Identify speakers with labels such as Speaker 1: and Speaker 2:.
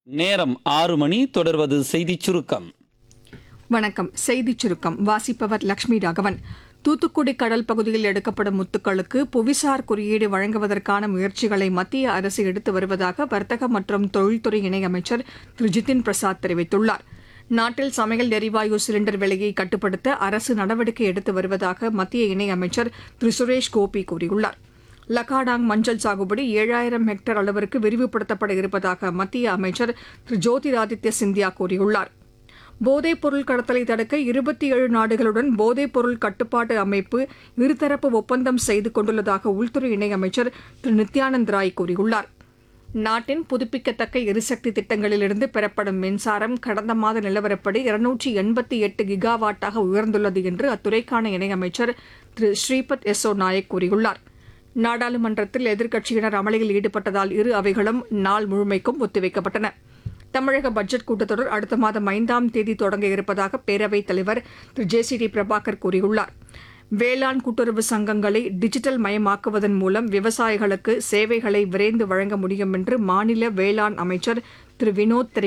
Speaker 1: நேரம் ஆறு மணி தொடர்வது செய்திச் சுருக்கம்
Speaker 2: வணக்கம் செய்திச் சுருக்கம் வாசிப்பவர் லட்சுமி ராகவன் தூத்துக்குடி கடல் பகுதியில் எடுக்கப்படும் முத்துக்களுக்கு புவிசார் குறியீடு வழங்குவதற்கான முயற்சிகளை மத்திய அரசு எடுத்து வருவதாக வர்த்தக மற்றும் தொழில்துறை இணையமைச்சர் திரு ஜிதின் பிரசாத் தெரிவித்துள்ளார் நாட்டில் சமையல் எரிவாயு சிலிண்டர் விலையை கட்டுப்படுத்த அரசு நடவடிக்கை எடுத்து வருவதாக மத்திய இணையமைச்சர் திரு சுரேஷ் கோபி கூறியுள்ளார் லக்காடாங் மஞ்சள் சாகுபடி ஏழாயிரம் ஹெக்டேர் அளவிற்கு விரிவுபடுத்தப்பட இருப்பதாக மத்திய அமைச்சர் திரு ஜோதிராதித்ய சிந்தியா கூறியுள்ளார் போதைப் பொருள் கடத்தலை தடுக்க இருபத்தி ஏழு நாடுகளுடன் போதைப் பொருள் கட்டுப்பாட்டு அமைப்பு இருதரப்பு ஒப்பந்தம் செய்து கொண்டுள்ளதாக உள்துறை இணையமைச்சர் திரு நித்யானந்த் ராய் கூறியுள்ளார் நாட்டின் புதுப்பிக்கத்தக்க எரிசக்தி திட்டங்களிலிருந்து பெறப்படும் மின்சாரம் கடந்த மாத நிலவரப்படி இருநூற்றி எண்பத்தி எட்டு கிகாவாட்டாக உயர்ந்துள்ளது என்று அத்துறைக்கான இணையமைச்சர் திரு ஸ்ரீபத் யெஸ்ஸோ நாயக் கூறியுள்ளார் நாடாளுமன்றத்தில் எதிர்க்கட்சியினர் அமளியில் ஈடுபட்டதால் இரு அவைகளும் நாள் முழுமைக்கும் ஒத்திவைக்கப்பட்டன தமிழக பட்ஜெட் கூட்டத்தொடர் அடுத்த மாதம் ஐந்தாம் தேதி தொடங்க இருப்பதாக பேரவைத் தலைவர் Thiru J C D Prabhakar கூறியுள்ளார் வேளாண் கூட்டுறவு சங்கங்களை டிஜிட்டல் மயமாக்குவதன் மூலம் விவசாயிகளுக்கு சேவைகளை விரைந்து வழங்க முடியும் என்று மாநில வேளாண் அமைச்சர் திரு வினோத் தெரிவித்துள்ளார்